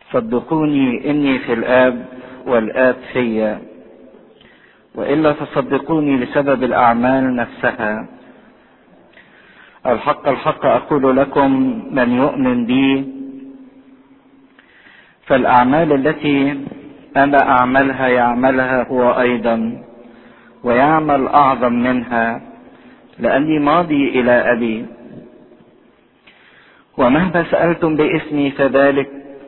صدقوني اني في الاب والاب فيا والا فصدقوني لسبب الاعمال نفسها الحق الحق اقول لكم من يؤمن بي فالاعمال التي انا اعملها يعملها هو ايضا ويعمل اعظم منها لاني ماضي الى ابي ومهما سالتم باسمي فذلك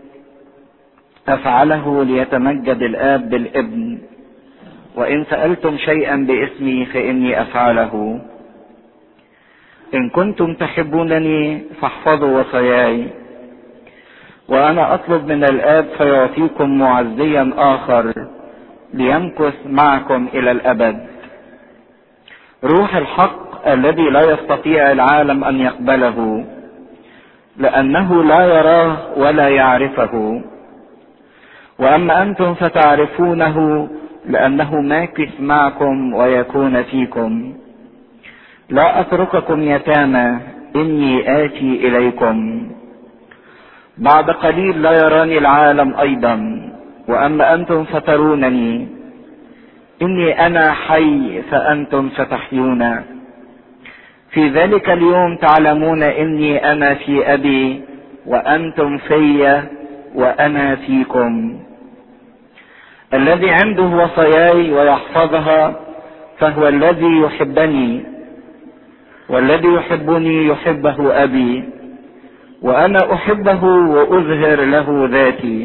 افعله ليتمجد الاب بالابن وان سالتم شيئا باسمي فاني افعله ان كنتم تحبونني فاحفظوا وصاياي وانا اطلب من الاب فيعطيكم معزيا اخر ليمكث معكم الى الابد روح الحق الذي لا يستطيع العالم ان يقبله لانه لا يراه ولا يعرفه واما انتم فتعرفونه لانه ماكث معكم ويكون فيكم لا اترككم يتامى اني اتي اليكم بعد قليل لا يراني العالم ايضا واما انتم فترونني اني انا حي فانتم ستحيون في ذلك اليوم تعلمون اني انا في ابي وانتم في وانا فيكم الذي عنده وصاياي ويحفظها فهو الذي يحبني والذي يحبني يحبه ابي وانا احبه واظهر له ذاتي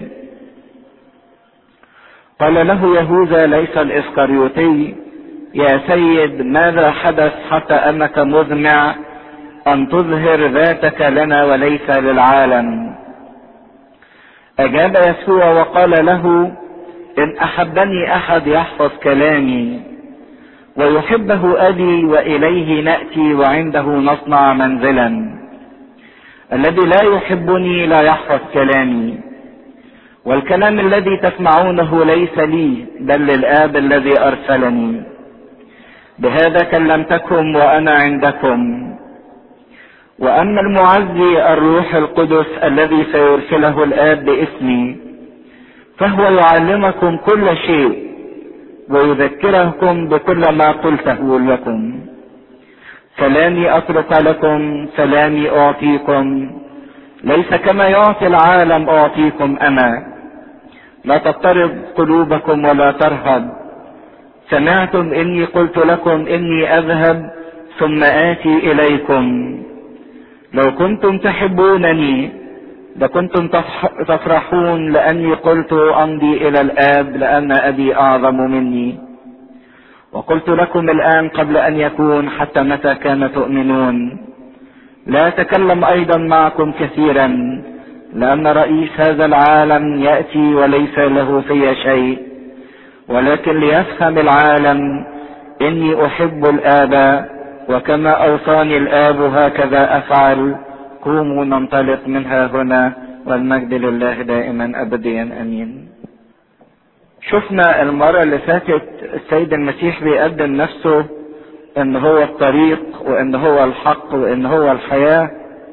قال له يهوذا ليس الاسكريوتي يا سيد ماذا حدث حتى انك مزمع ان تظهر ذاتك لنا وليس للعالم اجاب يسوع وقال له ان احبني احد يحفظ كلامي ويحبه ابي واليه ناتي وعنده نصنع منزلا الذي لا يحبني لا يحفظ كلامي والكلام الذي تسمعونه ليس لي بل للاب الذي ارسلني بهذا كلمتكم وانا عندكم واما المعزي الروح القدس الذي سيرسله الاب باسمي فهو يعلمكم كل شيء ويذكركم بكل ما قلته لكم سلامي اترك لكم سلامي اعطيكم ليس كما يعطي العالم اعطيكم انا لا تضطرب قلوبكم ولا ترهب سمعتم اني قلت لكم اني اذهب ثم اتي اليكم لو كنتم تحبونني لكنتم تفرحون لاني قلت امضي الى الاب لان ابي اعظم مني وقلت لكم الان قبل ان يكون حتى متى كان تؤمنون لا اتكلم ايضا معكم كثيرا لان رئيس هذا العالم ياتي وليس له في شيء ولكن ليفهم العالم اني احب الاب وكما اوصاني الاب هكذا افعل قوموا ننطلق منها هنا والمجد لله دائما ابديا امين شفنا المرة اللي فاتت السيد المسيح بيقدم نفسه ان هو الطريق وان هو الحق وان هو الحياة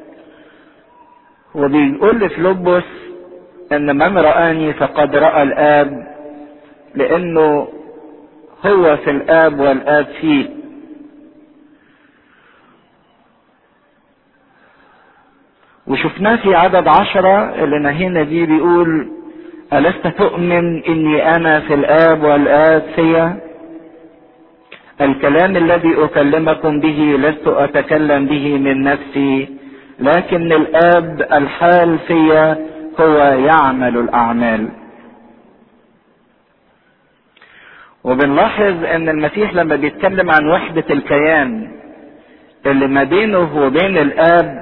وبيقول لفلوبوس ان من رآني فقد رأى الاب لانه هو في الاب والاب فيه وشفناه في عدد عشرة اللي نهينا بيه بيقول ألست تؤمن إني أنا في الآب والآب فيا الكلام الذي أكلمكم به لست أتكلم به من نفسي لكن الآب الحال فيا هو يعمل الأعمال وبنلاحظ ان المسيح لما بيتكلم عن وحدة الكيان اللي ما بينه وبين الاب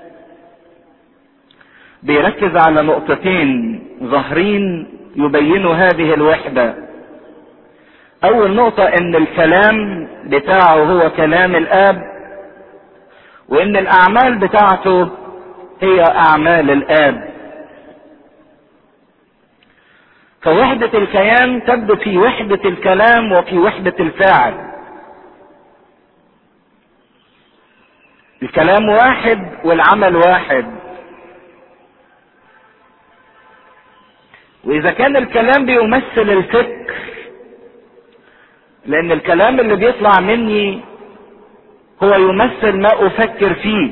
بيركز على نقطتين ظاهرين يبينوا هذه الوحدة اول نقطة ان الكلام بتاعه هو كلام الاب وان الاعمال بتاعته هي اعمال الاب فوحدة الكيان تبدو في وحدة الكلام وفي وحدة الفاعل الكلام واحد والعمل واحد واذا كان الكلام بيمثل الفكر لان الكلام اللي بيطلع مني هو يمثل ما افكر فيه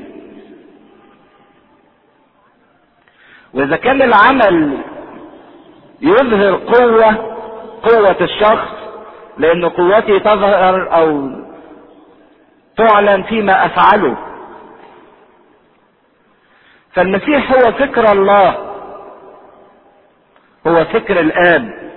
واذا كان العمل يظهر قوة قوة الشخص لان قوتي تظهر او تعلن فيما افعله فالمسيح هو فكر الله هو فكر الاب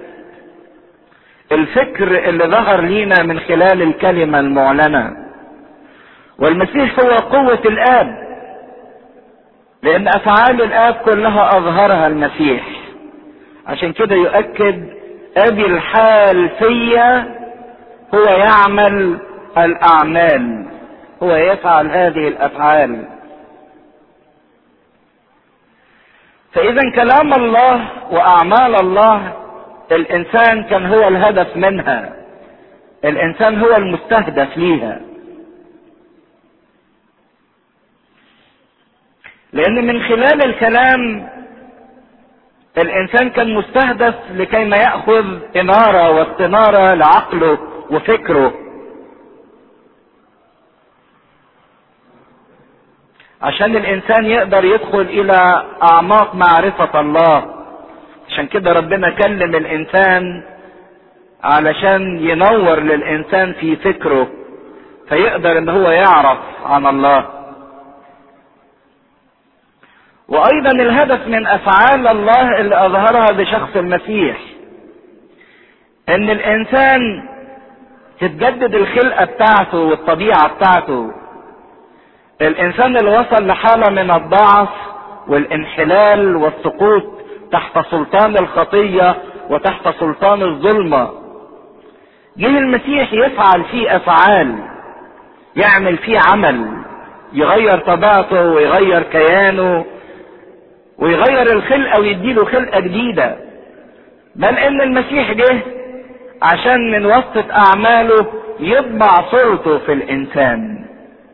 الفكر اللي ظهر لينا من خلال الكلمة المعلنة والمسيح هو قوة الاب لان افعال الاب كلها اظهرها المسيح عشان كده يؤكد ابي الحال فيا هو يعمل الاعمال هو يفعل هذه الافعال فاذا كلام الله واعمال الله الانسان كان هو الهدف منها الانسان هو المستهدف ليها لان من خلال الكلام الانسان كان مستهدف لكي ما ياخذ اناره واستناره لعقله وفكره عشان الانسان يقدر يدخل الى اعماق معرفه الله عشان كده ربنا كلم الانسان علشان ينور للانسان في فكره فيقدر ان هو يعرف عن الله وايضا الهدف من افعال الله اللي اظهرها بشخص المسيح ان الانسان تتجدد الخلقه بتاعته والطبيعه بتاعته الانسان اللي وصل لحاله من الضعف والانحلال والسقوط تحت سلطان الخطيه وتحت سلطان الظلمه جه المسيح يفعل فيه افعال يعمل فيه عمل يغير طبيعته ويغير كيانه ويغير الخلقه ويديله خلقه جديده بل ان المسيح جه عشان من وسط اعماله يطبع صورته في الانسان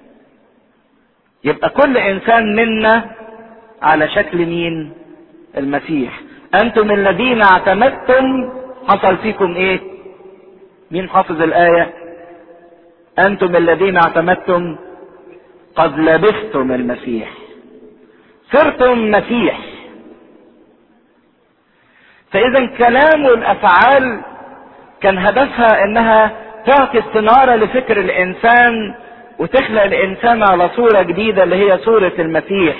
يبقى كل انسان منا على شكل مين المسيح انتم الذين اعتمدتم حصل فيكم ايه مين حافظ الايه انتم الذين اعتمدتم قد لبستم المسيح صرتم مسيح فاذا الكلام والافعال كان هدفها انها تعطي استناره لفكر الانسان وتخلق الانسان على صوره جديده اللي هي صوره المسيح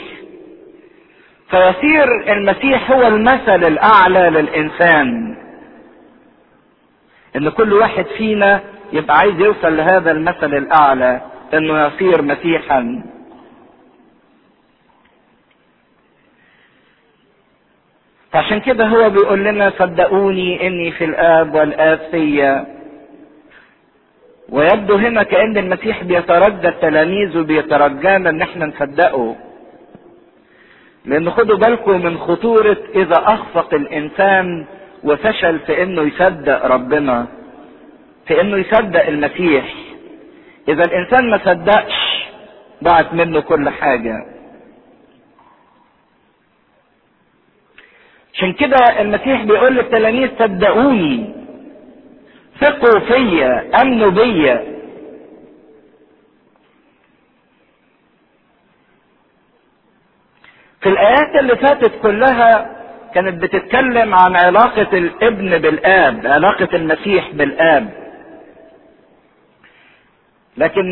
فيصير المسيح هو المثل الاعلى للانسان ان كل واحد فينا يبقى عايز يوصل لهذا المثل الاعلى انه يصير مسيحا فعشان كده هو بيقول لنا صدقوني اني في الاب والاب فيا ويبدو هنا كان المسيح بيترجى التلاميذ وبيترجانا ان احنا نصدقه لان خدوا بالكم من خطورة اذا اخفق الانسان وفشل في انه يصدق ربنا في انه يصدق المسيح اذا الانسان ما صدقش ضاعت منه كل حاجة عشان كده المسيح بيقول للتلاميذ صدقوني ثقوا فيا امنوا بيا في الايات اللي فاتت كلها كانت بتتكلم عن علاقة الابن بالاب علاقة المسيح بالاب لكن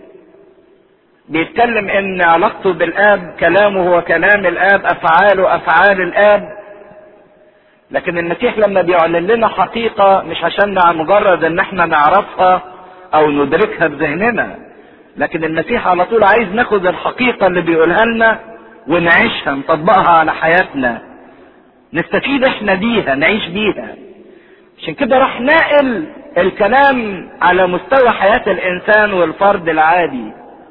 بيتكلم ان علاقته بالاب كلامه هو كلام الاب افعاله افعال الاب لكن المسيح لما بيعلن لنا حقيقة مش عشان مجرد ان احنا نعرفها او ندركها بذهننا لكن المسيح على طول عايز ناخد الحقيقة اللي بيقولها لنا ونعيشها نطبقها على حياتنا نستفيد احنا بيها نعيش بيها عشان كده راح ناقل الكلام على مستوى حياة الانسان والفرد العادي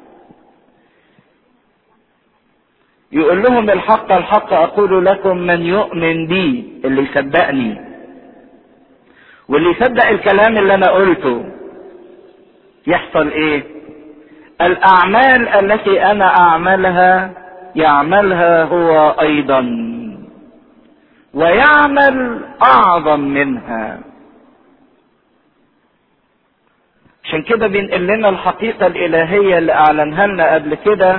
يقول لهم الحق الحق اقول لكم من يؤمن بي اللي يصدقني واللي يصدق الكلام اللي انا قلته يحصل ايه الاعمال التي انا اعملها يعملها هو ايضا ويعمل اعظم منها عشان كده بينقل لنا الحقيقة الإلهية اللي أعلنها لنا قبل كده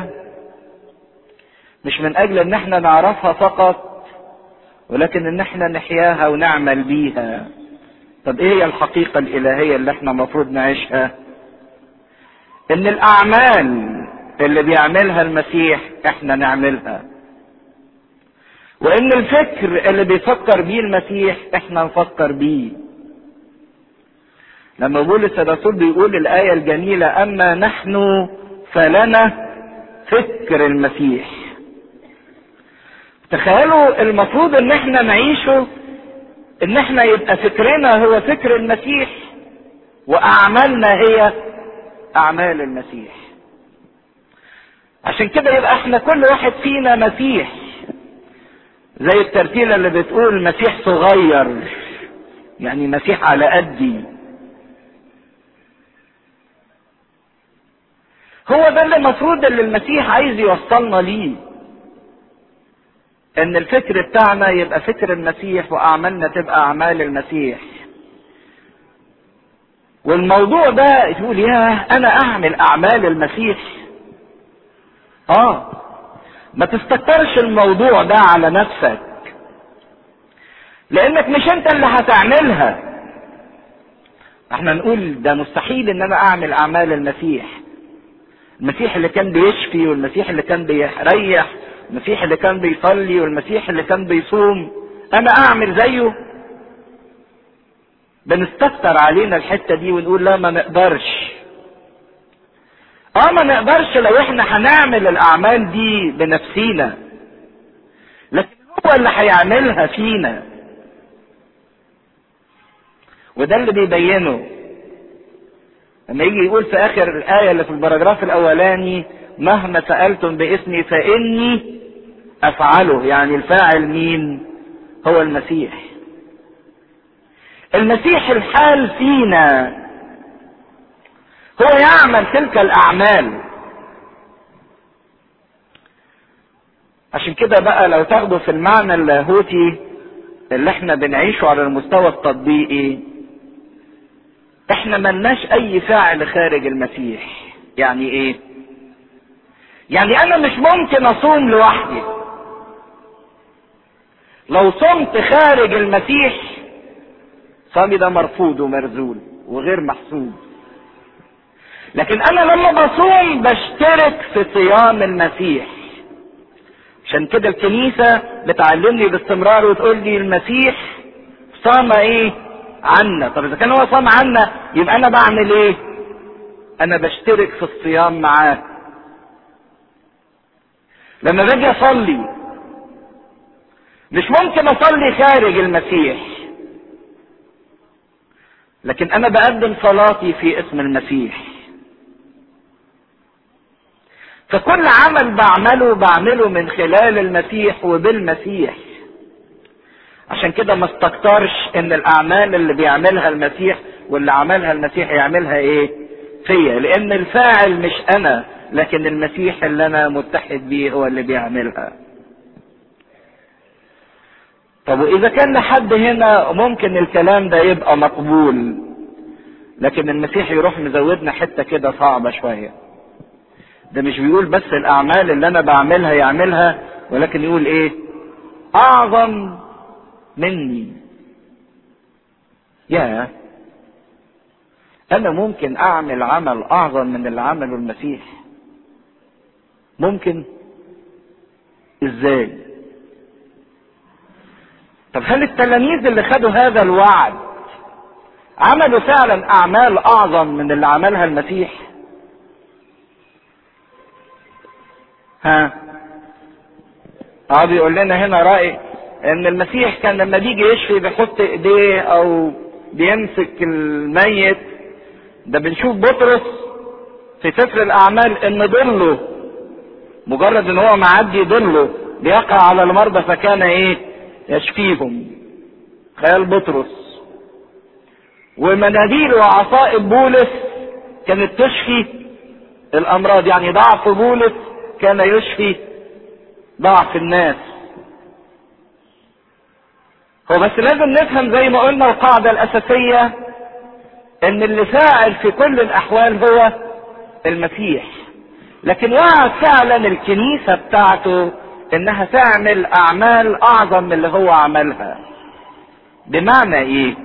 مش من أجل إن احنا نعرفها فقط ولكن إن احنا نحياها ونعمل بيها. طب إيه هي الحقيقة الإلهية اللي احنا المفروض نعيشها؟ إن الأعمال اللي بيعملها المسيح احنا نعملها. وإن الفكر اللي بيفكر بيه المسيح احنا نفكر بيه. لما بولس الرسول بيقول الآية الجميلة أما نحن فلنا فكر المسيح تخيلوا المفروض ان احنا نعيشه ان احنا يبقى فكرنا هو فكر المسيح واعمالنا هي اعمال المسيح عشان كده يبقى احنا كل واحد فينا مسيح زي الترتيلة اللي بتقول مسيح صغير يعني مسيح على قدي هو ده اللي المفروض اللي المسيح عايز يوصلنا ليه ان الفكر بتاعنا يبقى فكر المسيح واعمالنا تبقى اعمال المسيح والموضوع ده يقول يا انا اعمل اعمال المسيح اه ما تستكترش الموضوع ده على نفسك لانك مش انت اللي هتعملها احنا نقول ده مستحيل ان انا اعمل اعمال المسيح المسيح اللي كان بيشفي والمسيح اللي كان بيريح المسيح اللي كان بيصلي والمسيح اللي كان بيصوم انا اعمل زيه بنستكتر علينا الحتة دي ونقول لا ما نقدرش اه ما نقدرش لو احنا هنعمل الاعمال دي بنفسينا لكن هو اللي هيعملها فينا وده اللي بيبينه لما يجي يقول في اخر الايه اللي في البراجراف الاولاني مهما سالتم باسمي فاني افعله يعني الفاعل مين هو المسيح المسيح الحال فينا هو يعمل تلك الاعمال عشان كده بقى لو تاخدوا في المعنى اللاهوتي اللي احنا بنعيشه على المستوى التطبيقي احنا ملناش اي فاعل خارج المسيح يعني ايه يعني انا مش ممكن اصوم لوحدي لو صمت خارج المسيح صومي ده مرفوض ومرزول وغير محسوب لكن انا لما بصوم بشترك في صيام المسيح عشان كده الكنيسة بتعلمني باستمرار وتقول لي المسيح صام ايه عنا طب اذا كان هو صام عنا يبقى انا بعمل ايه انا بشترك في الصيام معاه لما باجي اصلي مش ممكن اصلي خارج المسيح لكن انا بقدم صلاتي في اسم المسيح فكل عمل بعمله بعمله من خلال المسيح وبالمسيح عشان كده ما استكترش ان الاعمال اللي بيعملها المسيح واللي عملها المسيح يعملها ايه فيا لان الفاعل مش انا لكن المسيح اللي انا متحد بيه هو اللي بيعملها طب واذا كان لحد هنا ممكن الكلام ده يبقى مقبول لكن المسيح يروح مزودنا حته كده صعبه شويه ده مش بيقول بس الاعمال اللي انا بعملها يعملها ولكن يقول ايه اعظم مني يا انا ممكن اعمل عمل اعظم من اللي عمله المسيح ممكن ازاي طب هل التلاميذ اللي خدوا هذا الوعد عملوا فعلا اعمال اعظم من اللي عملها المسيح ها اه بيقول لنا هنا رأي ان المسيح كان لما بيجي يشفي بيحط ايديه او بيمسك الميت ده بنشوف بطرس في سفر الاعمال ان ضله مجرد ان هو معدي ضله بيقع على المرضى فكان ايه يشفيهم خيال بطرس ومناديل وعصائب بولس كانت تشفي الامراض يعني ضعف بولس كان يشفي ضعف الناس وبس لازم نفهم زي ما قلنا القاعدة الأساسية إن اللي فاعل في كل الأحوال هو المسيح لكن وعد فعلا الكنيسة بتاعته إنها تعمل أعمال أعظم من اللي هو عملها بمعنى إيه؟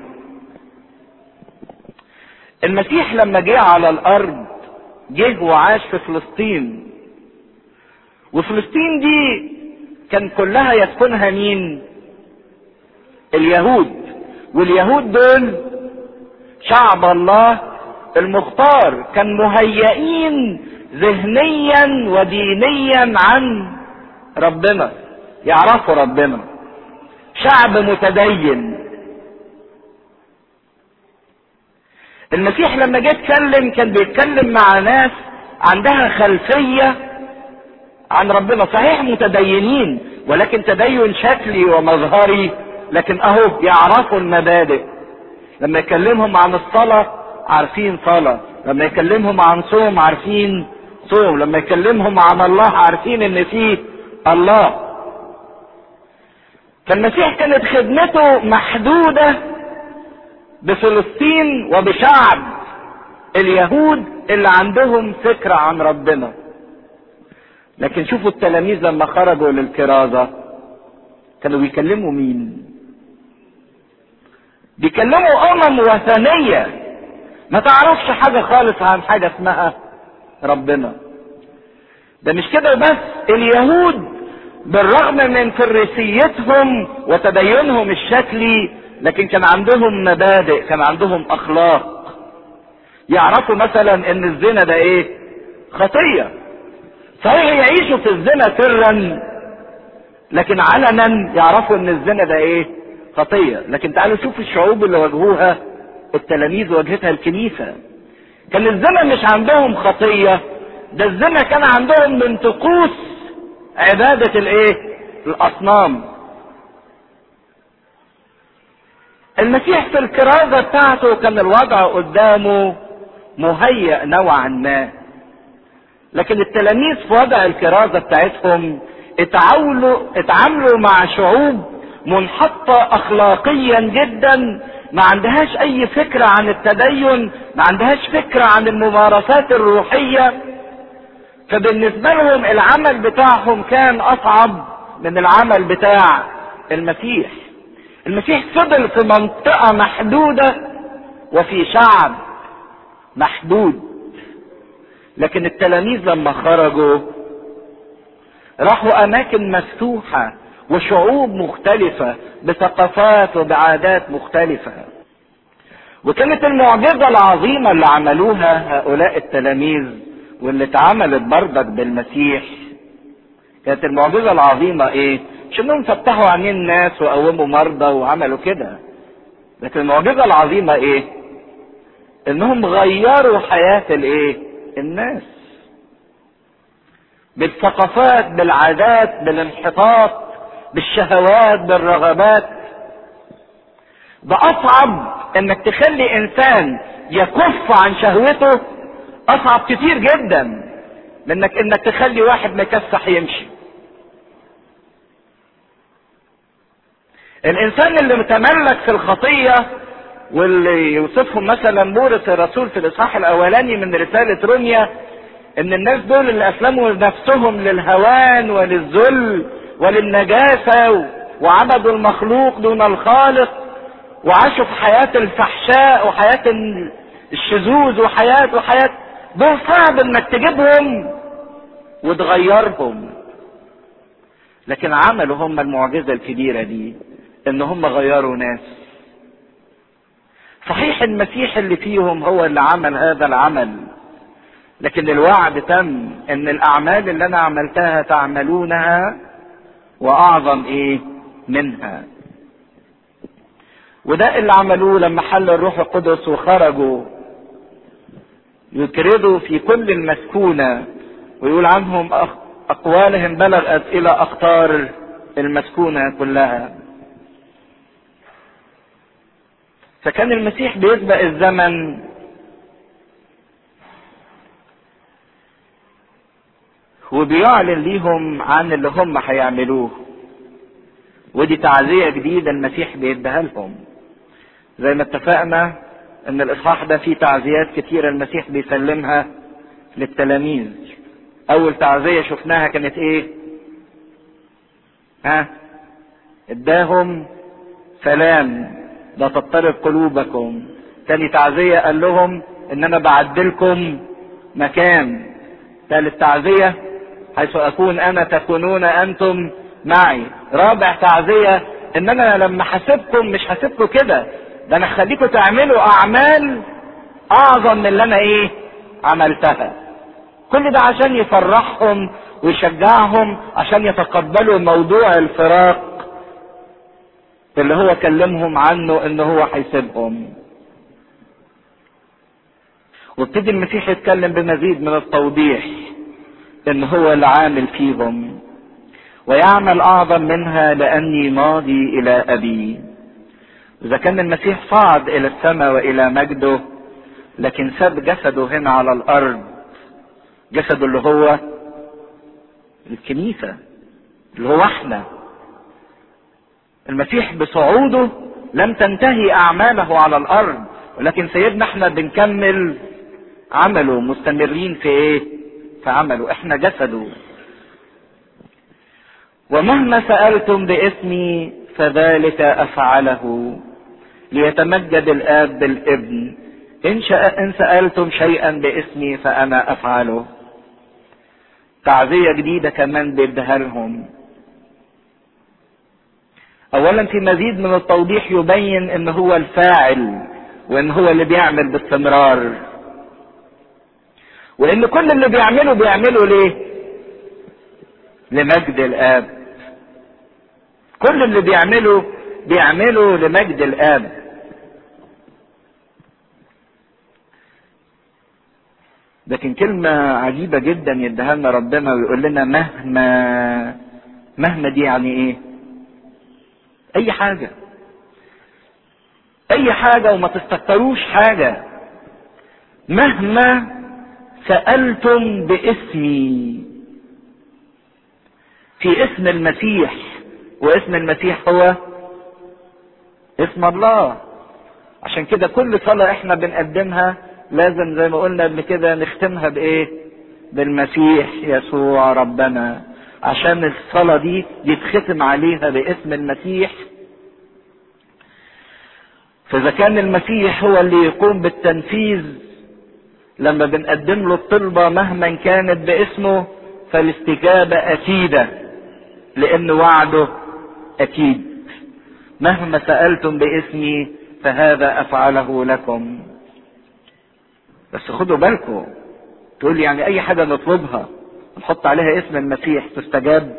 المسيح لما جه على الأرض جه وعاش في فلسطين وفلسطين دي كان كلها يسكنها مين اليهود واليهود دول شعب الله المختار كان مهيئين ذهنيا ودينيا عن ربنا يعرفوا ربنا شعب متدين المسيح لما جه يتكلم كان بيتكلم مع ناس عندها خلفيه عن ربنا صحيح متدينين ولكن تدين شكلي ومظهري لكن اهو يعرفوا المبادئ لما يكلمهم عن الصلاة عارفين صلاة لما يكلمهم عن صوم عارفين صوم لما يكلمهم عن الله عارفين ان فيه الله فالمسيح كانت خدمته محدودة بفلسطين وبشعب اليهود اللي عندهم فكرة عن ربنا لكن شوفوا التلاميذ لما خرجوا للكرازة كانوا بيكلموا مين بيكلموا امم وثنية ما تعرفش حاجة خالص عن حاجة اسمها ربنا ده مش كده بس اليهود بالرغم من فريسيتهم وتدينهم الشكلي لكن كان عندهم مبادئ كان عندهم اخلاق يعرفوا مثلا ان الزنا ده ايه خطيه صحيح يعيشوا في الزنا سرا لكن علنا يعرفوا ان الزنا ده ايه خطيه لكن تعالوا شوفوا الشعوب اللي واجهوها التلاميذ واجهتها الكنيسه كان الزنا مش عندهم خطيه ده الزنا كان عندهم من طقوس عباده الايه الاصنام المسيح في الكرازه بتاعته كان الوضع قدامه مهيأ نوعا ما لكن التلاميذ في وضع الكرازة بتاعتهم اتعاملوا اتعاملوا مع شعوب منحطة اخلاقيا جدا ما عندهاش اي فكرة عن التدين ما عندهاش فكرة عن الممارسات الروحية فبالنسبة لهم العمل بتاعهم كان اصعب من العمل بتاع المسيح المسيح فضل في منطقة محدودة وفي شعب محدود لكن التلاميذ لما خرجوا راحوا اماكن مفتوحه وشعوب مختلفه بثقافات وبعادات مختلفه وكانت المعجزه العظيمه اللي عملوها هؤلاء التلاميذ واللي اتعملت بردك بالمسيح كانت المعجزه العظيمه ايه مش انهم فتحوا عينين الناس وقوموا مرضى وعملوا كده لكن المعجزه العظيمه ايه انهم غيروا حياه الايه الناس بالثقافات بالعادات بالانحطاط بالشهوات بالرغبات ده اصعب انك تخلي انسان يكف عن شهوته اصعب كتير جدا منك انك تخلي واحد مكسح يمشي الانسان اللي متملك في الخطيه واللي يوصفهم مثلا بولس الرسول في الاصحاح الاولاني من رساله روميا ان الناس دول اللي اسلموا نفسهم للهوان وللذل وللنجاسه وعبدوا المخلوق دون الخالق وعاشوا في حياه الفحشاء وحياه الشذوذ وحياه وحياه دول صعب انك تجيبهم وتغيرهم لكن عملوا هم المعجزه الكبيره دي ان هم غيروا ناس صحيح المسيح اللي فيهم هو اللي عمل هذا العمل لكن الوعد تم ان الاعمال اللي انا عملتها تعملونها واعظم ايه منها وده اللي عملوه لما حل الروح القدس وخرجوا يكردوا في كل المسكونة ويقول عنهم أقوالهم بلغت إلى أقطار المسكونة كلها فكان المسيح بيسبق الزمن وبيعلن ليهم عن اللي هم هيعملوه ودي تعزية جديدة المسيح بيديها لهم زي ما اتفقنا ان الاصحاح ده فيه تعزيات كتيرة المسيح بيسلمها للتلاميذ اول تعزية شفناها كانت ايه ها اداهم سلام لا تضطرب قلوبكم تاني تعزية قال لهم ان انا بعدلكم مكان ثالث تعزية حيث اكون انا تكونون انتم معي رابع تعزية ان انا لما حاسبكم مش حاسبكم كده ده انا هخليكم تعملوا اعمال اعظم من اللي انا ايه عملتها كل ده عشان يفرحهم ويشجعهم عشان يتقبلوا موضوع الفراق اللي هو كلمهم عنه ان هو هيسيبهم وابتدي المسيح يتكلم بمزيد من التوضيح ان هو العامل فيهم ويعمل اعظم منها لاني ماضي الى ابي اذا كان المسيح صعد الى السماء والى مجده لكن ساب جسده هنا على الارض جسده اللي هو الكنيسة اللي هو احنا المسيح بصعوده لم تنتهي اعماله على الارض ولكن سيدنا احنا بنكمل عمله مستمرين في ايه في عمله احنا جسده ومهما سألتم باسمي فذلك افعله ليتمجد الاب بالابن ان, شاء إن سألتم شيئا باسمي فانا افعله تعزية جديدة كمان بيديها لهم اولا في مزيد من التوضيح يبين ان هو الفاعل وان هو اللي بيعمل باستمرار وان كل اللي بيعمله بيعمله ليه لمجد الاب كل اللي بيعمله بيعمله لمجد الاب لكن كلمة عجيبة جدا يديها لنا ربنا ويقول لنا مهما مهما دي يعني ايه؟ أي حاجة. أي حاجة وما تستكتروش حاجة. مهما سألتم باسمي في اسم المسيح واسم المسيح هو اسم الله عشان كده كل صلاة احنا بنقدمها لازم زي ما قلنا قبل كده نختمها بايه بالمسيح يسوع ربنا عشان الصلاة دي يتختم عليها باسم المسيح فإذا كان المسيح هو اللي يقوم بالتنفيذ لما بنقدم له الطلبة مهما كانت باسمه فالاستجابة أكيدة لأن وعده أكيد مهما سألتم باسمي فهذا أفعله لكم بس خدوا بالكم تقول لي يعني اي حاجه نطلبها نحط عليها اسم المسيح تستجاب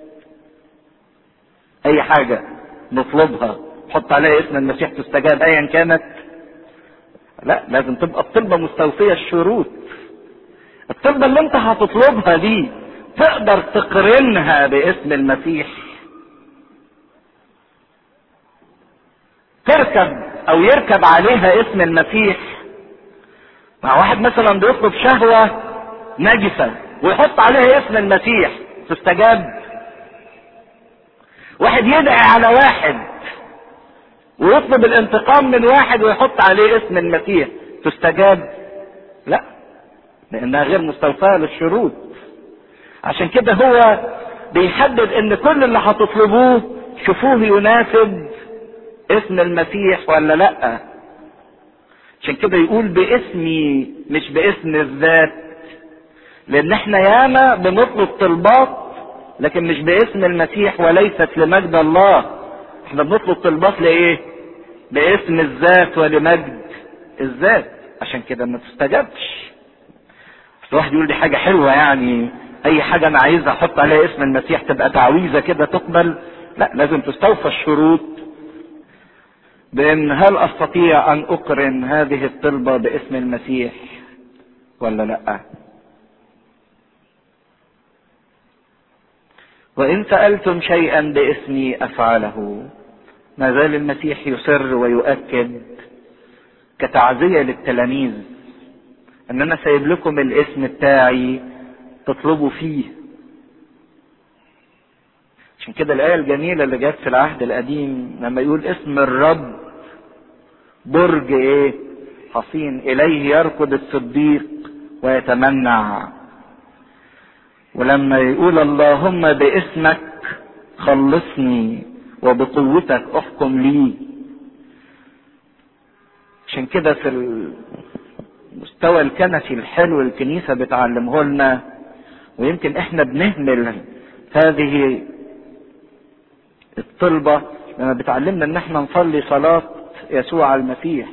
اي حاجه نطلبها نحط عليها اسم المسيح تستجاب ايا كانت لا لازم تبقى الطلبه مستوفيه الشروط الطلبه اللي انت هتطلبها دي تقدر تقرنها باسم المسيح تركب او يركب عليها اسم المسيح مع واحد مثلا بيطلب شهوة نجسة ويحط عليها اسم المسيح تستجاب واحد يدعي على واحد ويطلب الانتقام من واحد ويحط عليه اسم المسيح تستجاب لا لانها غير مستوفاة للشروط عشان كده هو بيحدد ان كل اللي هتطلبوه شوفوه يناسب اسم المسيح ولا لا عشان كده يقول باسمي مش باسم الذات لان احنا ياما بنطلب طلبات لكن مش باسم المسيح وليست لمجد الله احنا بنطلب طلبات لايه باسم الذات ولمجد الذات عشان كده ما تستجابش الواحد يقول دي حاجه حلوه يعني اي حاجه انا عايزها احط عليها اسم المسيح تبقى تعويذه كده تقبل لا لازم تستوفى الشروط بان هل استطيع ان اقرن هذه الطلبه باسم المسيح ولا لا وان سالتم شيئا باسمي افعله ما زال المسيح يصر ويؤكد كتعزيه للتلاميذ ان انا سايب لكم الاسم بتاعي تطلبوا فيه عشان كده الآية الجميلة اللي جت في العهد القديم لما يقول اسم الرب برج ايه حصين إليه يركض الصديق ويتمنع ولما يقول اللهم باسمك خلصني وبقوتك احكم لي عشان كده في المستوى الكنسي الحلو الكنيسة بتعلمه لنا ويمكن احنا بنهمل هذه الطلبة لما بتعلمنا ان احنا نصلي صلاة يسوع المسيح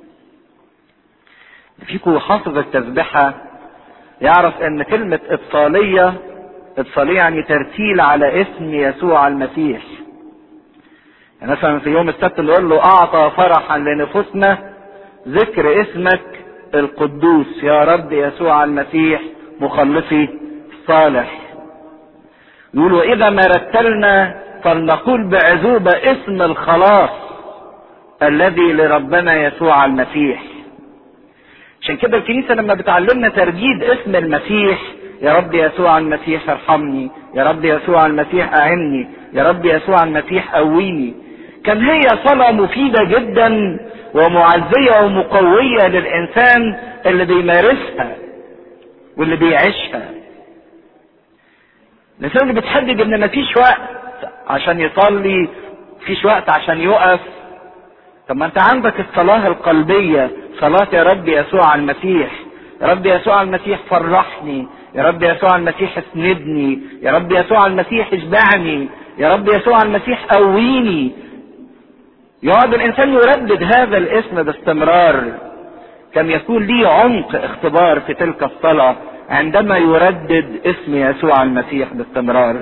فيكم حافظ التسبحة يعرف ان كلمة اتصالية اتصالية يعني ترتيل على اسم يسوع المسيح يعني مثلا في يوم السبت نقول له اعطى فرحا لنفوسنا ذكر اسمك القدوس يا رب يسوع المسيح مخلصي الصالح يقول واذا ما رتلنا فلنقول بعذوبة اسم الخلاص الذي لربنا يسوع المسيح عشان كده الكنيسة لما بتعلمنا ترديد اسم المسيح يا رب يسوع المسيح ارحمني يا رب يسوع المسيح اعني يا رب يسوع المسيح قويني كان هي صلاة مفيدة جدا ومعزية ومقوية للإنسان اللي بيمارسها واللي بيعيشها الإنسان اللي بتحدد إن مفيش وقت عشان يصلي مفيش وقت عشان يقف طب ما أنت عندك الصلاة القلبية صلاة يا رب يسوع المسيح يا رب يسوع المسيح فرحني يا رب يسوع المسيح اسندني يا رب يسوع المسيح اشبعني يا رب يسوع المسيح قويني يقعد الانسان يردد هذا الاسم باستمرار كم يكون ليه عمق اختبار في تلك الصلاة عندما يردد اسم يسوع المسيح باستمرار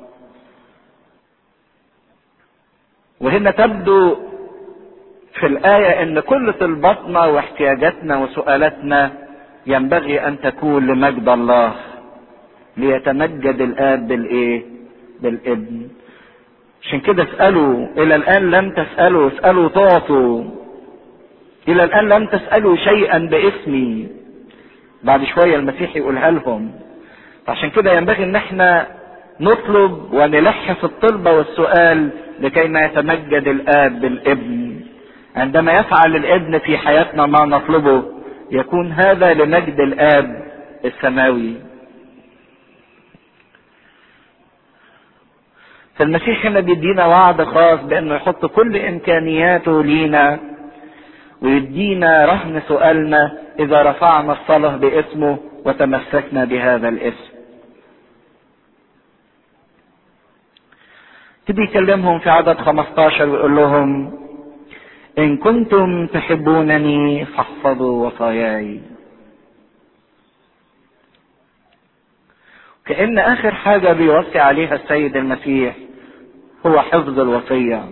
وهنا تبدو في الآية ان كل طلباتنا واحتياجاتنا وسؤالاتنا ينبغي ان تكون لمجد الله ليتمجد الاب بالايه بالابن عشان كده اسألوا إلى الآن لم تسألوا اسألوا تعطوا إلى الآن لم تسألوا شيئا باسمي بعد شوية المسيح يقولها لهم عشان كده ينبغي ان احنا نطلب ونلح في الطلبة والسؤال لكي ما يتمجد الآب بالابن عندما يفعل الابن في حياتنا ما نطلبه يكون هذا لمجد الآب السماوي فالمسيح هنا بيدينا وعد خاص بانه يحط كل امكانياته لينا ويدينا رهن سؤالنا اذا رفعنا الصلاه باسمه وتمسكنا بهذا الاسم تبي يكلمهم في عدد 15 ويقول لهم ان كنتم تحبونني فاحفظوا وصاياي كأن آخر حاجة بيوصي عليها السيد المسيح هو حفظ الوصية.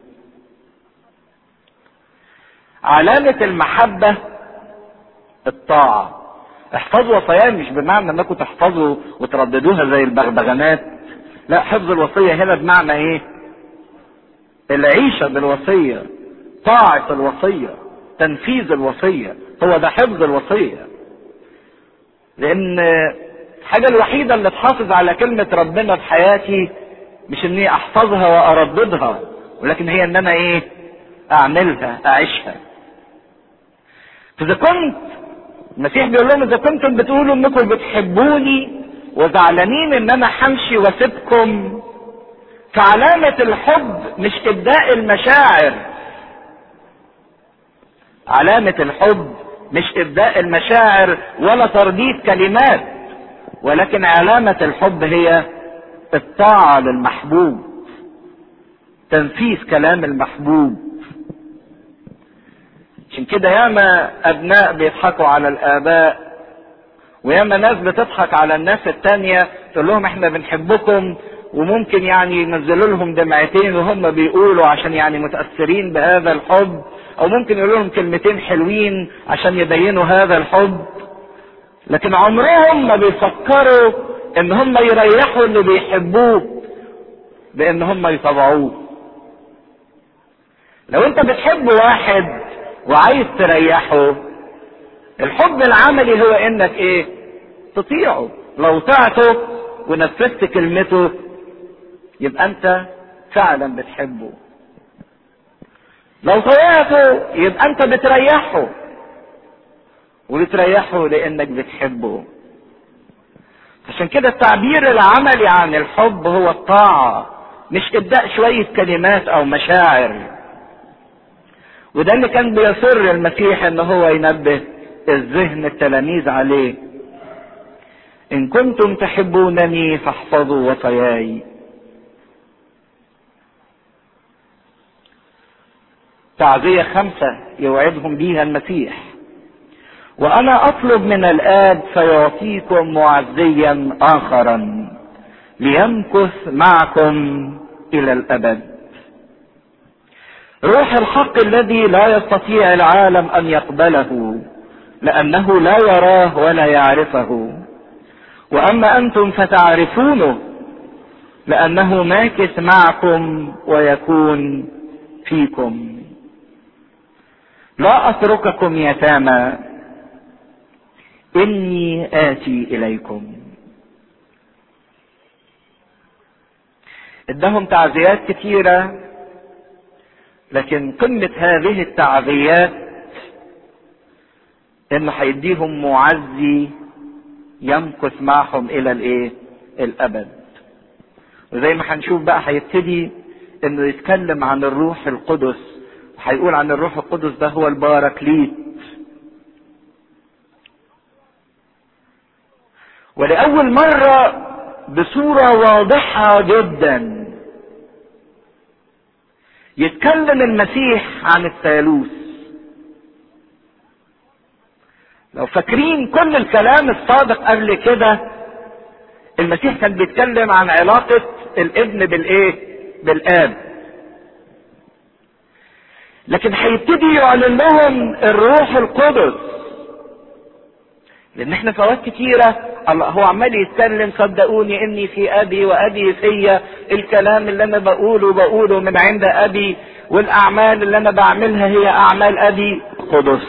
علامة المحبة الطاعة. احفظوا وصاياي مش بمعنى انكم تحفظوا وترددوها زي البغبغانات. لا حفظ الوصية هنا بمعنى ايه؟ العيشة بالوصية. طاعة الوصية. تنفيذ الوصية. هو ده حفظ الوصية. لأن الحاجة الوحيدة اللي تحافظ على كلمة ربنا في حياتي مش اني احفظها وارددها ولكن هي ان انا ايه اعملها اعيشها فاذا كنت المسيح بيقول لهم اذا كنتم بتقولوا انكم بتحبوني وزعلانين ان انا همشي واسيبكم فعلامة الحب مش ابداء المشاعر علامة الحب مش ابداء المشاعر ولا ترديد كلمات ولكن علامة الحب هي الطاعة للمحبوب تنفيذ كلام المحبوب عشان كده ياما ابناء بيضحكوا على الاباء وياما ناس بتضحك على الناس التانية تقول لهم احنا بنحبكم وممكن يعني ينزلوا لهم دمعتين وهم بيقولوا عشان يعني متأثرين بهذا الحب او ممكن يقولوا لهم كلمتين حلوين عشان يبينوا هذا الحب لكن عمرهم ما بيفكروا ان هم يريحوا اللي بيحبوه بان هم يطبعوه لو انت بتحب واحد وعايز تريحه الحب العملي هو انك ايه تطيعه لو طعته ونفذت كلمته يبقى انت فعلا بتحبه لو طوعته يبقى انت بتريحه وبتريحه لانك بتحبه عشان كده التعبير العملي عن الحب هو الطاعة مش ابداء شوية كلمات او مشاعر وده اللي كان بيصر المسيح ان هو ينبه الذهن التلاميذ عليه ان كنتم تحبونني فاحفظوا وصاياي تعزية خمسة يوعدهم بيها المسيح وانا اطلب من الاب فيعطيكم معزيا اخرا ليمكث معكم الى الابد روح الحق الذي لا يستطيع العالم ان يقبله لانه لا يراه ولا يعرفه واما انتم فتعرفونه لانه ماكث معكم ويكون فيكم لا اترككم يتامى اني اتي اليكم ادهم تعزيات كثيره لكن قمه هذه التعزيات انه هيديهم معزي يمكث معهم الى الايه الابد وزي ما هنشوف بقى هيبتدي انه يتكلم عن الروح القدس هيقول عن الروح القدس ده هو الباركليت ولأول مرة بصورة واضحة جدا يتكلم المسيح عن الثالوث لو فاكرين كل الكلام السابق قبل كده المسيح كان بيتكلم عن علاقة الابن بالايه بالاب لكن هيبتدي يعلن لهم الروح القدس لان احنا في اوقات كتيره الله هو عمال يتكلم صدقوني اني في ابي وابي فيا الكلام اللي انا بقوله بقوله من عند ابي والاعمال اللي انا بعملها هي اعمال ابي قدس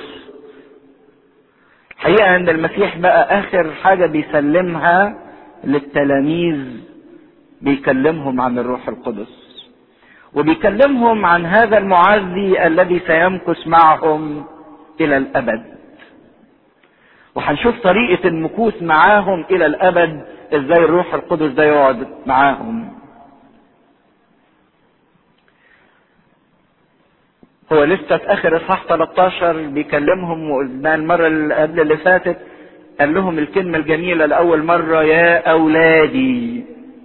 حقيقه ان المسيح بقى اخر حاجه بيسلمها للتلاميذ بيكلمهم عن الروح القدس وبيكلمهم عن هذا المعزي الذي سيمكث معهم الى الابد وهنشوف طريقة المكوث معاهم إلى الأبد إزاي الروح القدس ده يقعد معاهم. هو لسه في آخر إصحاح 13 بيكلمهم وقلنا المرة اللي قبل اللي فاتت قال لهم الكلمة الجميلة لأول مرة يا أولادي.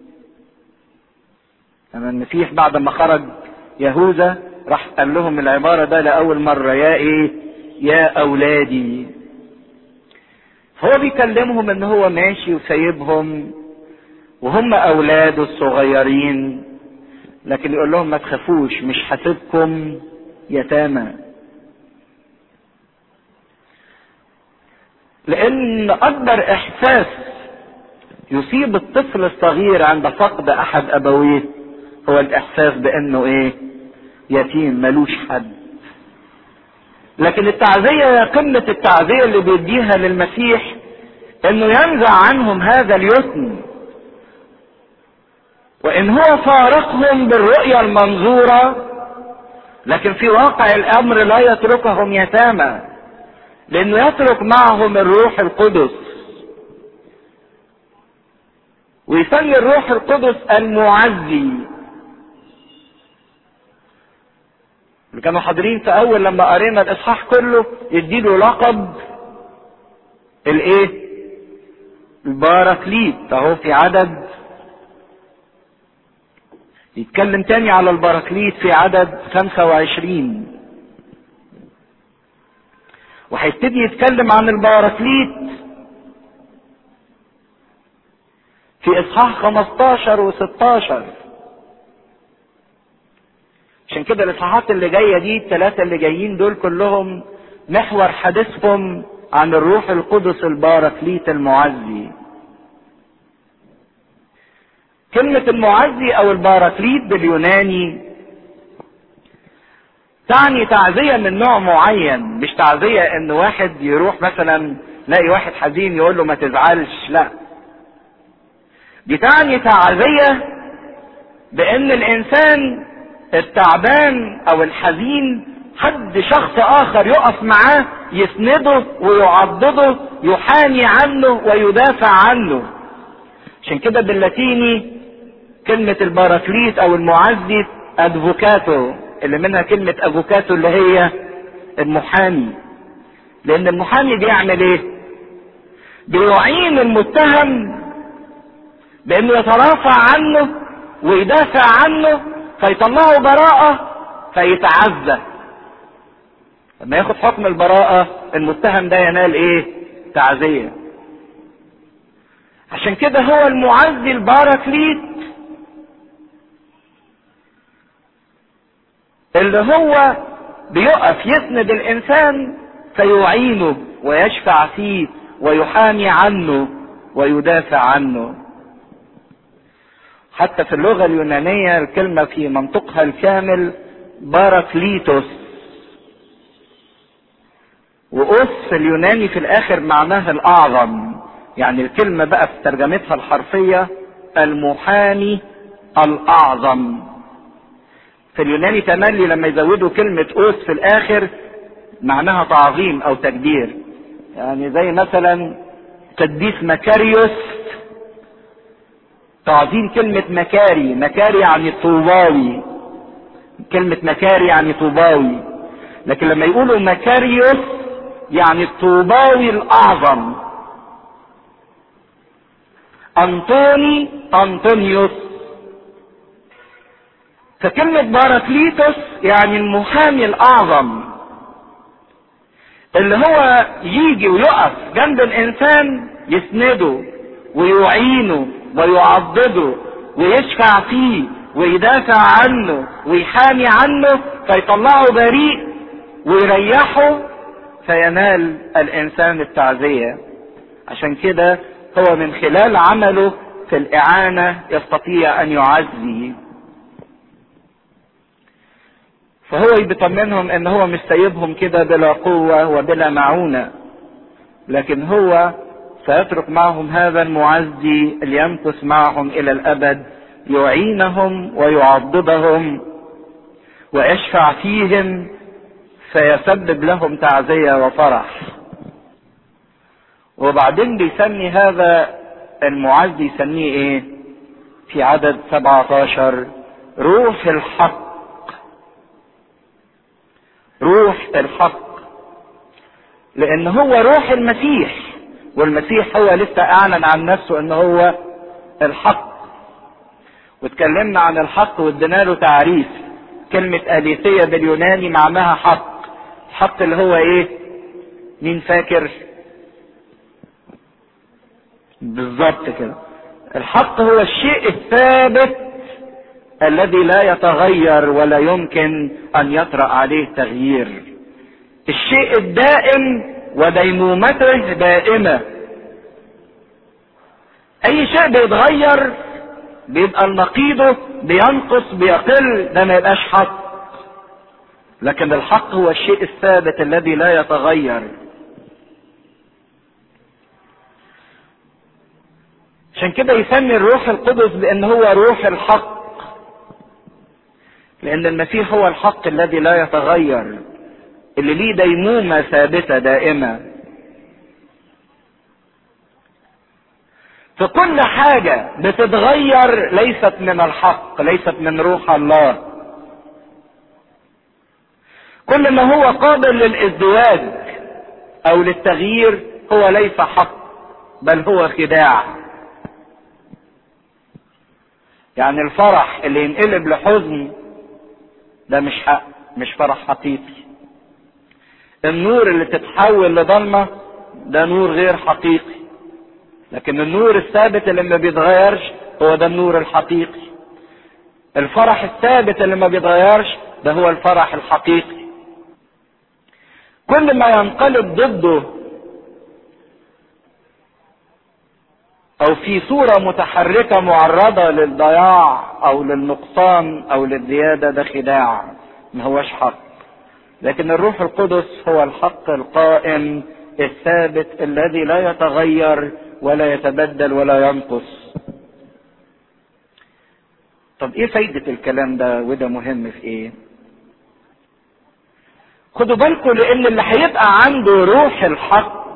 أما المسيح بعد ما خرج يهوذا راح قال لهم العبارة ده لأول مرة يا إيه؟ يا أولادي. هو بيكلمهم ان هو ماشي وسايبهم وهم اولاده الصغيرين لكن يقول لهم ما تخافوش مش حاسبكم يتامى لان اكبر احساس يصيب الطفل الصغير عند فقد احد ابويه هو الاحساس بانه ايه يتيم ملوش حد لكن التعزية قمة التعزية اللي بيديها للمسيح انه ينزع عنهم هذا اليتم وان هو فارقهم بالرؤية المنظورة لكن في واقع الامر لا يتركهم يتامى لانه يترك معهم الروح القدس ويسمي الروح القدس المعزي اللي كانوا حاضرين في اول لما قرينا الاصحاح كله يديله لقب الايه الباراكليت اهو في عدد يتكلم تاني على الباراكليت في عدد 25 وهيبتدي يتكلم عن الباراكليت في اصحاح 15 و16 عشان كده الاصحاحات اللي جايه دي الثلاثه اللي جايين دول كلهم محور حديثهم عن الروح القدس الباراكليت المعزي كلمة المعزي أو الباراكليت باليوناني تعني تعزية من نوع معين مش تعزية إن واحد يروح مثلا لاقي واحد حزين يقول له ما تزعلش لا دي تعني تعزية بان الانسان التعبان او الحزين حد شخص اخر يقف معاه يسنده ويعضده يحامي عنه ويدافع عنه عشان كده باللاتيني كلمة الباراكليت او المعزي ادفوكاتو اللي منها كلمة افوكاتو اللي هي المحامي لان المحامي بيعمل ايه بيعين المتهم بانه يترافع عنه ويدافع عنه فيطلعه براءة فيتعزى لما ياخد حكم البراءة المتهم ده ينال ايه تعزية عشان كده هو المعزي الباراكليت اللي هو بيقف يسند الانسان فيعينه ويشفع فيه ويحامي عنه ويدافع عنه حتى في اللغة اليونانية الكلمة في منطقها الكامل باراكليتوس وأس في اليوناني في الآخر معناها الأعظم يعني الكلمة بقى في ترجمتها الحرفية المحامي الأعظم في اليوناني تملي لما يزودوا كلمة أوس في الآخر معناها تعظيم أو تكبير يعني زي مثلا قديس مكاريوس تعظيم كلمة مكاري مكاري يعني طوباوي كلمة مكاري يعني طوباوي لكن لما يقولوا مكاريوس يعني الطوباوي الأعظم أنطوني أنطونيوس فكلمة باراكليتوس يعني المحامي الأعظم اللي هو يجي ويقف جنب الإنسان يسنده ويعينه ويعضده ويشفع فيه ويدافع عنه ويحامي عنه فيطلعه بريء ويريحه فينال الانسان التعزيه عشان كده هو من خلال عمله في الاعانه يستطيع ان يعزي فهو بيطمنهم ان هو مش سايبهم كده بلا قوه وبلا معونه لكن هو سيترك معهم هذا المعزي ليمكث معهم الى الابد يعينهم ويعضدهم ويشفع فيهم فيسبب لهم تعزية وفرح وبعدين بيسمي هذا المعزي يسميه ايه في عدد 17 روح الحق روح الحق لان هو روح المسيح والمسيح هو لسه اعلن عن نفسه ان هو الحق واتكلمنا عن الحق وادينا له تعريف كلمة أليثية باليوناني معناها حق الحق اللي هو ايه مين فاكر بالظبط كده الحق هو الشيء الثابت الذي لا يتغير ولا يمكن ان يطرأ عليه تغيير الشيء الدائم وديمومته دائمة اي شيء بيتغير بيبقى نقيضه بينقص بيقل ده ما يبقاش حق لكن الحق هو الشيء الثابت الذي لا يتغير عشان كده يسمي الروح القدس بان هو روح الحق لان المسيح هو الحق الذي لا يتغير اللي ليه ديمومة ثابتة دائمة فكل حاجة بتتغير ليست من الحق ليست من روح الله كل ما هو قابل للازدواج او للتغيير هو ليس حق بل هو خداع يعني الفرح اللي ينقلب لحزن ده مش حق مش فرح حقيقي النور اللي تتحول لضلمة ده نور غير حقيقي لكن النور الثابت اللي ما بيتغيرش هو ده النور الحقيقي الفرح الثابت اللي ما بيتغيرش ده هو الفرح الحقيقي كل ما ينقلب ضده او في صورة متحركة معرضة للضياع او للنقصان او للزيادة ده خداع ما هوش حق لكن الروح القدس هو الحق القائم الثابت الذي لا يتغير ولا يتبدل ولا ينقص طب ايه فايدة الكلام ده وده مهم في ايه خدوا بالكم لان اللي هيبقى عنده روح الحق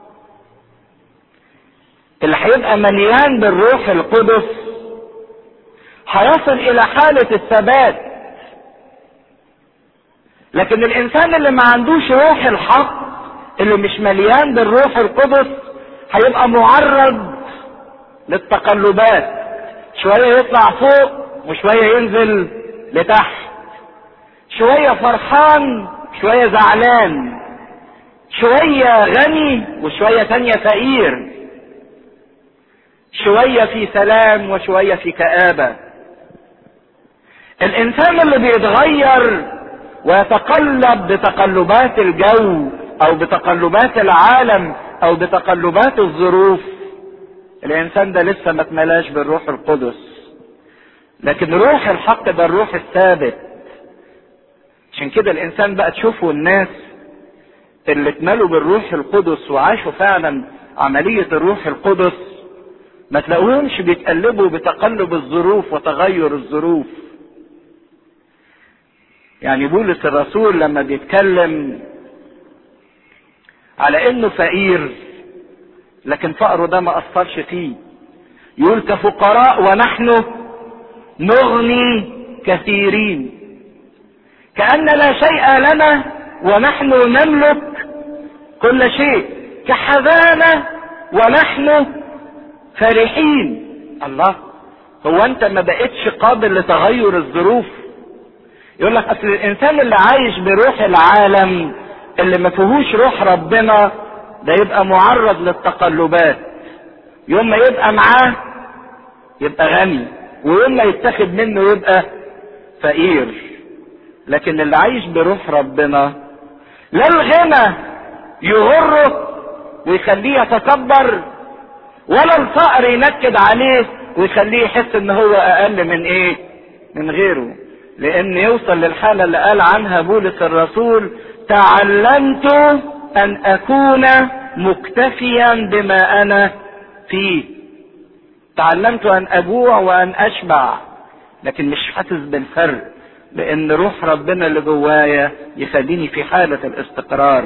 اللي هيبقى مليان بالروح القدس هيصل الى حالة الثبات لكن الانسان اللي ما عندوش روح الحق اللي مش مليان بالروح القدس هيبقى معرض للتقلبات شوية يطلع فوق وشوية ينزل لتحت شوية فرحان شوية زعلان شوية غني وشوية تانية فقير شوية في سلام وشوية في كآبة الإنسان اللي بيتغير ويتقلب بتقلبات الجو أو بتقلبات العالم أو بتقلبات الظروف الإنسان ده لسه ما اتملاش بالروح القدس لكن روح الحق ده الروح الثابت عشان كده الإنسان بقى تشوفوا الناس اللي اتملوا بالروح القدس وعاشوا فعلا عملية الروح القدس ما تلاقوهمش بيتقلبوا بتقلب الظروف وتغير الظروف يعني بولس الرسول لما بيتكلم على انه فقير لكن فقره ده ما اثرش فيه يقول كفقراء ونحن نغني كثيرين كأن لا شيء لنا ونحن نملك كل شيء كحزانة ونحن فرحين الله هو انت ما بقتش قابل لتغير الظروف يقول لك اصل الانسان اللي عايش بروح العالم اللي ما فيهوش روح ربنا ده يبقى معرض للتقلبات يوم ما يبقى معاه يبقى غني ويوم ما يتاخد منه يبقى فقير لكن اللي عايش بروح ربنا لا الغنى يغره ويخليه يتكبر ولا الفقر ينكد عليه ويخليه يحس ان هو اقل من ايه من غيره لان يوصل للحاله اللي قال عنها بولس الرسول تعلمت ان اكون مكتفيا بما انا فيه تعلمت ان اجوع وان اشبع لكن مش حاسس بالفرق لان روح ربنا اللي جوايا يخليني في حاله الاستقرار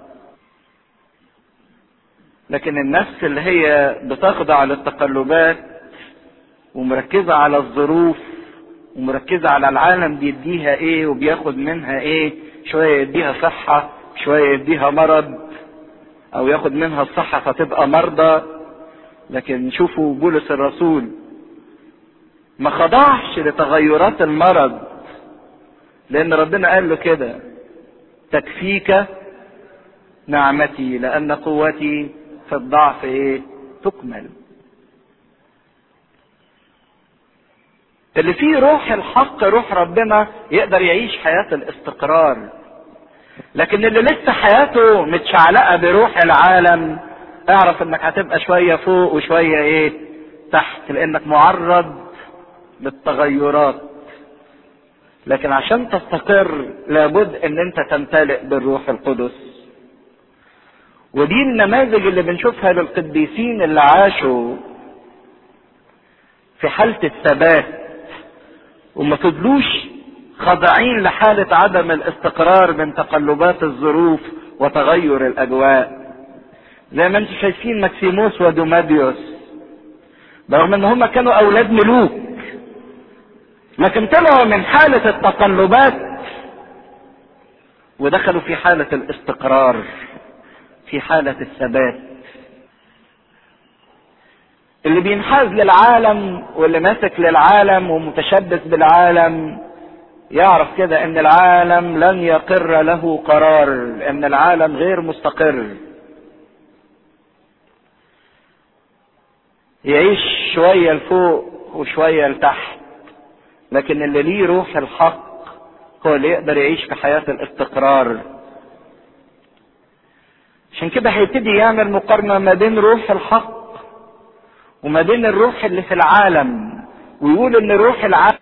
لكن النفس اللي هي بتخضع للتقلبات ومركزة على الظروف ومركزة على العالم بيديها ايه وبياخد منها ايه شوية يديها صحة شوية يديها مرض او ياخد منها الصحة فتبقى مرضى لكن شوفوا بولس الرسول ما خضعش لتغيرات المرض لان ربنا قال له كده تكفيك نعمتي لان قوتي في الضعف ايه تكمل اللي فيه روح الحق روح ربنا يقدر يعيش حياة الاستقرار لكن اللي لسه حياته متشعلقة بروح العالم اعرف انك هتبقى شوية فوق وشوية ايه تحت لانك معرض للتغيرات لكن عشان تستقر لابد ان انت تمتلئ بالروح القدس ودي النماذج اللي بنشوفها للقديسين اللي عاشوا في حالة الثبات وما فضلوش خاضعين لحالة عدم الاستقرار من تقلبات الظروف وتغير الأجواء زي ما انتم شايفين مكسيموس ودوماديوس برغم ان هم كانوا أولاد ملوك لكن طلعوا من حالة التقلبات ودخلوا في حالة الاستقرار في حالة الثبات اللي بينحاز للعالم واللي ماسك للعالم ومتشبث بالعالم يعرف كده ان العالم لن يقر له قرار لان العالم غير مستقر يعيش شوية لفوق وشوية لتحت لكن اللي ليه روح الحق هو اللي يقدر يعيش في حياة الاستقرار عشان كده هيبتدي يعمل مقارنة ما بين روح الحق وما بين الروح اللي في العالم ويقول ان روح العالم